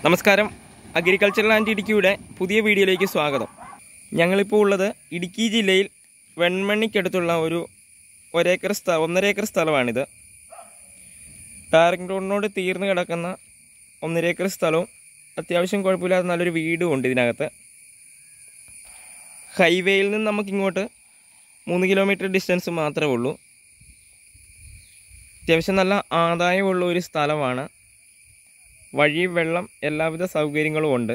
നമസ്കാരം agricultural and ഇടുക്കിയുടെ പുതിയ വീഡിയോയിലേക്ക് സ്വാഗതം ഞങ്ങളിപ്പോൾ ഉള്ളത് ഇടുക്കി ജില്ലയിൽ വെൺമണിക്കടുത്തുള്ള ഒരു ഒരേക്കർ സ്ഥ ഒന്നര ഏക്കർ സ്ഥലമാണിത് ടാറിംഗ് റോഡിനോട് തീർന്നു കിടക്കുന്ന ഒന്നര ഏക്കർ സ്ഥലവും അത്യാവശ്യം കുഴപ്പമില്ലാത്ത നല്ലൊരു വീടും ഉണ്ട് ഇതിനകത്ത് ഹൈവേയിൽ നിന്ന് നമുക്കിങ്ങോട്ട് മൂന്ന് കിലോമീറ്റർ ഡിസ്റ്റൻസ് മാത്രമേ ഉള്ളൂ അത്യാവശ്യം നല്ല ആദായമുള്ള ഒരു സ്ഥലമാണ് വഴി വെള്ളം എല്ലാവിധ സൗകര്യങ്ങളും ഉണ്ട്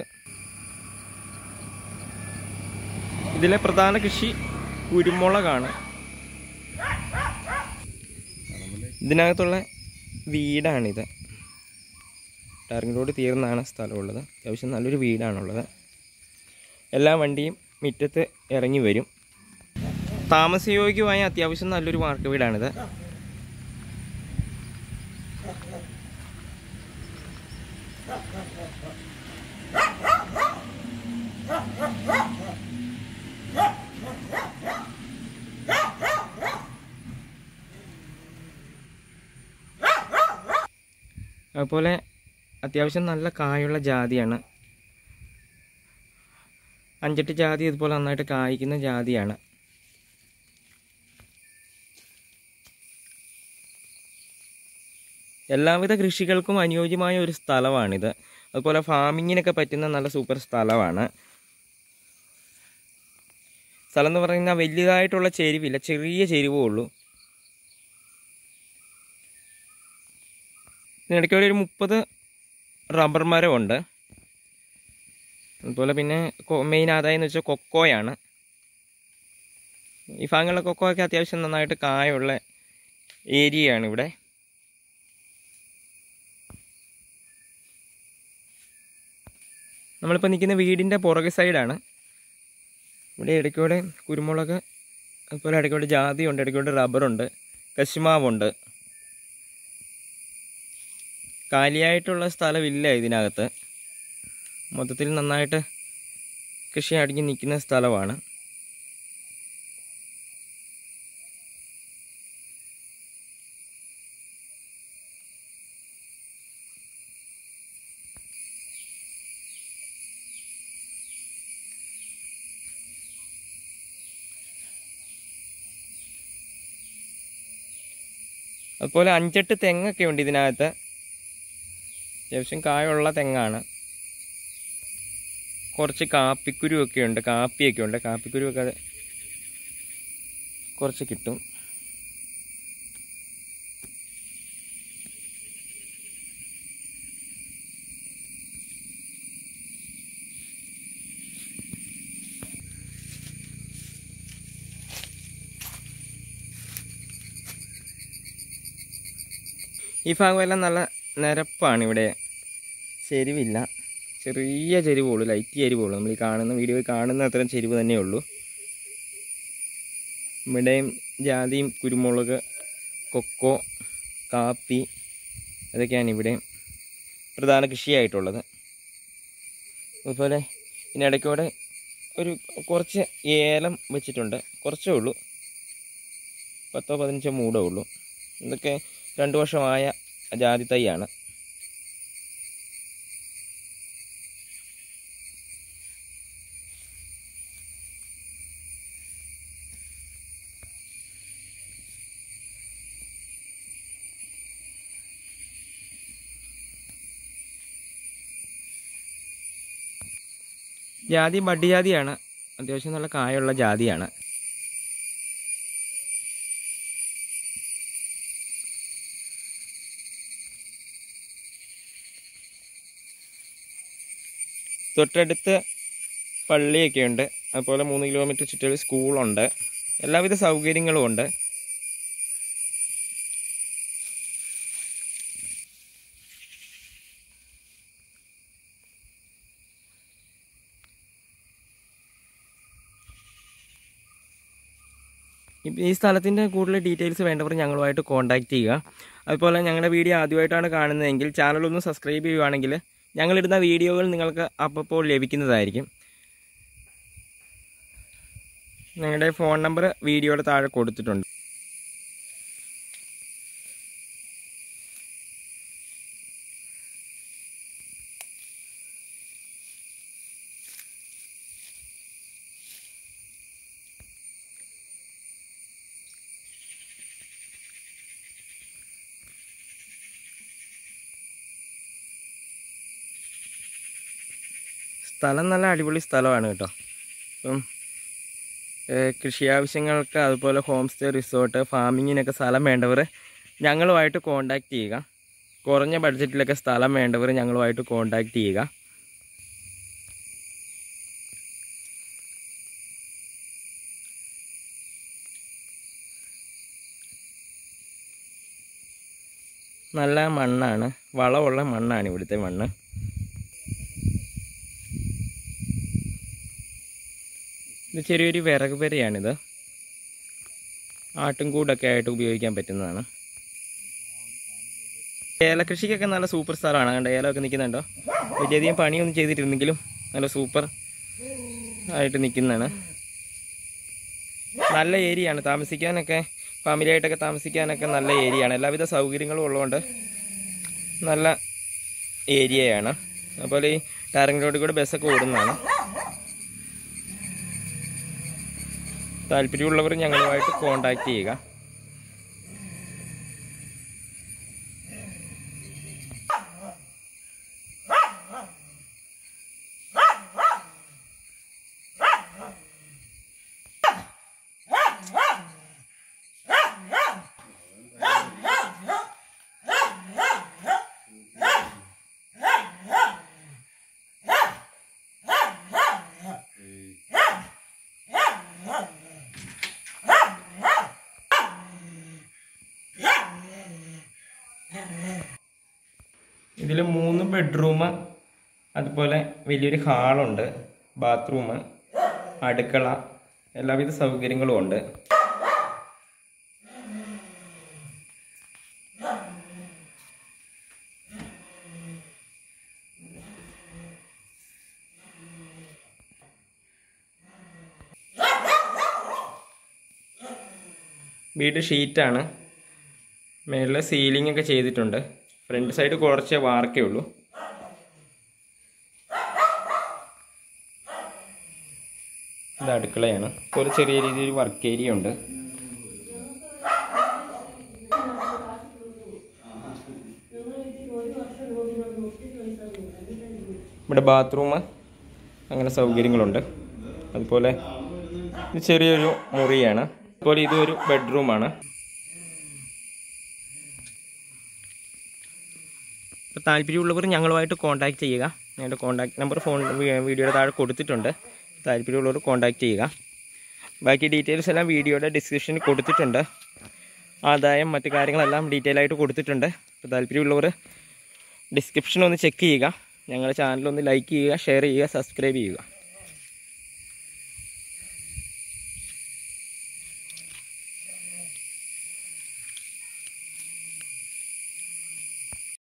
ഇതിലെ പ്രധാന കൃഷി കുരുമുളകാണ് ഇതിനകത്തുള്ള വീടാണിത് ടാറിംഗ് റോഡ് തീർന്നാണ് സ്ഥലമുള്ളത് അത്യാവശ്യം നല്ലൊരു വീടാണുള്ളത് എല്ലാ വണ്ടിയും മുറ്റത്ത് ഇറങ്ങി വരും താമസയോഗ്യമായ അത്യാവശ്യം നല്ലൊരു വാർക്ക വീടാണിത് അതുപോലെ അത്യാവശ്യം നല്ല കായുള്ള ജാതിയാണ് അഞ്ചെട്ട് ജാതി ഇതുപോലെ നന്നായിട്ട് കായ്ക്കുന്ന ജാതിയാണ് എല്ലാവിധ കൃഷികൾക്കും അനുയോജ്യമായ ഒരു സ്ഥലമാണിത് അതുപോലെ ഫാമിങ്ങിനൊക്കെ പറ്റുന്ന നല്ല സൂപ്പർ സ്ഥലമാണ് സ്ഥലം എന്ന് പറയുന്നത് വലിയതായിട്ടുള്ള ചെരിവില്ല ചെറിയ ചെരിവേ ഉള്ളൂ ഇതിനിടയ്ക്ക് ഒരു മുപ്പത് റബ്ബർ മരമുണ്ട് അതുപോലെ പിന്നെ മെയിൻ ആദായം എന്ന് വെച്ചാൽ കൊക്കോയാണ് ഈ ഭാഗങ്ങളിലെ കൊക്കോയൊക്കെ അത്യാവശ്യം നന്നായിട്ട് കായുള്ള ഏരിയയാണ് ഇവിടെ നമ്മളിപ്പോൾ നിൽക്കുന്ന വീടിൻ്റെ പുറകെ സൈഡാണ് ഇവിടെ ഇടയ്ക്കൂടെ കുരുമുളക് അതുപോലെ ഇടയ്ക്കൂടെ ജാതിയുണ്ട് ഇടയ്ക്കൂടെ റബ്ബറുണ്ട് കശുമാവുണ്ട് കാലിയായിട്ടുള്ള സ്ഥലമില്ല ഇതിനകത്ത് മൊത്തത്തിൽ നന്നായിട്ട് കൃഷി അടിഞ്ഞ് നിൽക്കുന്ന സ്ഥലമാണ് അതുപോലെ അഞ്ചെട്ട് തെങ്ങൊക്കെ ഉണ്ട് ഇതിനകത്ത് അത്യാവശ്യം കായുള്ള തെങ്ങാണ് കുറച്ച് കാപ്പിക്കുരുവൊക്കെ ഉണ്ട് കാപ്പിയൊക്കെ ഉണ്ട് കാപ്പിക്കുരുവൊക്കെ അത് കുറച്ച് കിട്ടും ഈ ഭാഗമെല്ലാം നല്ല നിരപ്പാണ് ഇവിടെ ചെരിവില്ല ചെറിയ ചെരിവുള്ളൂ ലൈറ്റ് ചെരിവുള്ളൂ നമ്മൾ ഈ കാണുന്ന വീഡിയോയിൽ കാണുന്ന അത്രയും ചെരിവ് തന്നെ ഉള്ളൂ ഇവിടെയും ജാതിയും കുരുമുളക് കൊക്കോ കാപ്പി അതൊക്കെയാണ് ഇവിടെ പ്രധാന കൃഷിയായിട്ടുള്ളത് അതുപോലെ ഇതിനിടയ്ക്കൂടെ ഒരു കുറച്ച് ഏലം വെച്ചിട്ടുണ്ട് കുറച്ചേ ഉള്ളൂ പത്തോ പതിനഞ്ചോ മൂടേ ഉള്ളൂ ഇതൊക്കെ രണ്ട് വർഷമായ ജാതി തൈയാണ് ജാതി മഡ് ജാതിയാണ് അത്യാവശ്യം നല്ല കായുള്ള ജാതിയാണ് തൊട്ടടുത്ത് പള്ളിയൊക്കെ ഉണ്ട് അതുപോലെ മൂന്ന് കിലോമീറ്റർ ചുറ്റൊരു സ്കൂളുണ്ട് എല്ലാവിധ സൗകര്യങ്ങളും ഉണ്ട് ഇപ്പം ഈ സ്ഥലത്തിൻ്റെ കൂടുതൽ ഡീറ്റെയിൽസ് വേണ്ടവർ ഞങ്ങളുമായിട്ട് കോൺടാക്റ്റ് ചെയ്യുക അതുപോലെ ഞങ്ങളുടെ വീഡിയോ ആദ്യമായിട്ടാണ് കാണുന്നതെങ്കിൽ ചാനലൊന്ന് സബ്സ്ക്രൈബ് ചെയ്യുകയാണെങ്കിൽ ഞങ്ങളിടുന്ന വീഡിയോകൾ നിങ്ങൾക്ക് അപ്പോൾ ലഭിക്കുന്നതായിരിക്കും ഞങ്ങളുടെ ഫോൺ നമ്പർ വീഡിയോയുടെ താഴെ കൊടുത്തിട്ടുണ്ട് സ്ഥലം നല്ല അടിപൊളി സ്ഥലമാണ് കേട്ടോ ഇപ്പം ഏഹ്, കൃഷി ആവശ്യങ്ങൾക്ക് അതുപോലെ ഹോം സ്റ്റേ റിസോർട്ട് ഫാമിങ്ങിനൊക്കെ സ്ഥലം വേണ്ടവർ ഞങ്ങളുമായിട്ട് കോണ്ടാക്ട് ചെയ്യുക കുറഞ്ഞ ബഡ്ജറ്റിലൊക്കെ സ്ഥലം വേണ്ടവർ ഞങ്ങളുമായിട്ട് കോണ്ടാക്ട് ചെയ്യുക നല്ല മണ്ണാണ് വളമുള്ള മണ്ണാണ് ഇവിടുത്തെ മണ്ണ് ഇത് ചെറിയൊരു വിറക് പെരയാണിത് ആട്ടുംകൂടൊക്കെ ആയിട്ട് ഉപയോഗിക്കാൻ പറ്റുന്നതാണ് ഏലകൃഷിക്കൊക്കെ നല്ല സൂപ്പർ സ്ഥലമാണ് കണ്ട ഏലമൊക്കെ നിൽക്കുന്നുണ്ടോ വലിയധികം പണിയൊന്നും ചെയ്തിട്ടിരുന്നെങ്കിലും നല്ല സൂപ്പർ ആയിട്ട് നിൽക്കുന്നതാണ് നല്ല ഏരിയയാണ് താമസിക്കാനൊക്കെ ഫാമിലി ആയിട്ടൊക്കെ താമസിക്കാനൊക്കെ നല്ല ഏരിയയാണ് എല്ലാവിധ സൗകര്യങ്ങളും ഉള്ളതുകൊണ്ട് നല്ല ഏരിയയാണ് അതുപോലെ ഈ ടാറിംഗ് റോഡിൽ കൂടെ ബസ്സൊക്കെ ഓടുന്നതാണ് താല്പര്യമുള്ളവർ ഞങ്ങളുമായിട്ട് കോണ്ടാക്ട് ചെയ്യുക ഇതിൽ മൂന്ന് ബെഡ്റൂം അതുപോലെ വലിയൊരു ഹാളുണ്ട് ബാത്റൂം അടുക്കള എല്ലാവിധ സൗകര്യങ്ങളും ഉണ്ട് വീട് ഷീറ്റാണ് മേളിൽ സീലിംഗ് ഒക്കെ ചെയ്തിട്ടുണ്ട് ഫ്രണ്ട് സൈഡ് കുറച്ച് വാർക്കേ ഉള്ളൂ ഇത് അടുക്കളയാണ് ഒരു ചെറിയ രീതിയിൽ വർക്ക് ഏരിയ ഉണ്ട് ഇവിടെ ബാത്റൂം അങ്ങനെ സൗകര്യങ്ങളുണ്ട് അതുപോലെ ഇത് ചെറിയൊരു മുറിയാണ് അതുപോലെ ഇതൊരു ബെഡ്റൂമാണ് അപ്പോൾ താല്പര്യമുള്ളവർ ഞങ്ങളുമായിട്ട് കോൺടാക്റ്റ് ചെയ്യുക ഞങ്ങളുടെ കോൺടാക്ട് നമ്പർ ഫോൺ വീ- വീഡിയോയുടെ താഴെ കൊടുത്തിട്ടുണ്ട് താല്പര്യമുള്ളവർ കോൺടാക്റ്റ് ചെയ്യുക ബാക്കി ഡീറ്റെയിൽസ് എല്ലാം വീഡിയോയുടെ ഡിസ്ക്രിപ്ഷനിൽ കൊടുത്തിട്ടുണ്ട് ആദായം മറ്റു കാര്യങ്ങളെല്ലാം ഡീറ്റെയിൽ ആയിട്ട് കൊടുത്തിട്ടുണ്ട് അപ്പോൾ താല്പര്യമുള്ളവർ ഡിസ്ക്രിപ്ഷൻ ഒന്ന് ചെക്ക് ചെയ്യുക ഞങ്ങളുടെ ചാനൽ ഒന്ന് ലൈക്ക് ചെയ്യുക ഷെയർ ചെയ്യുക സബ്സ്ക്രൈബ് ചെയ്യുക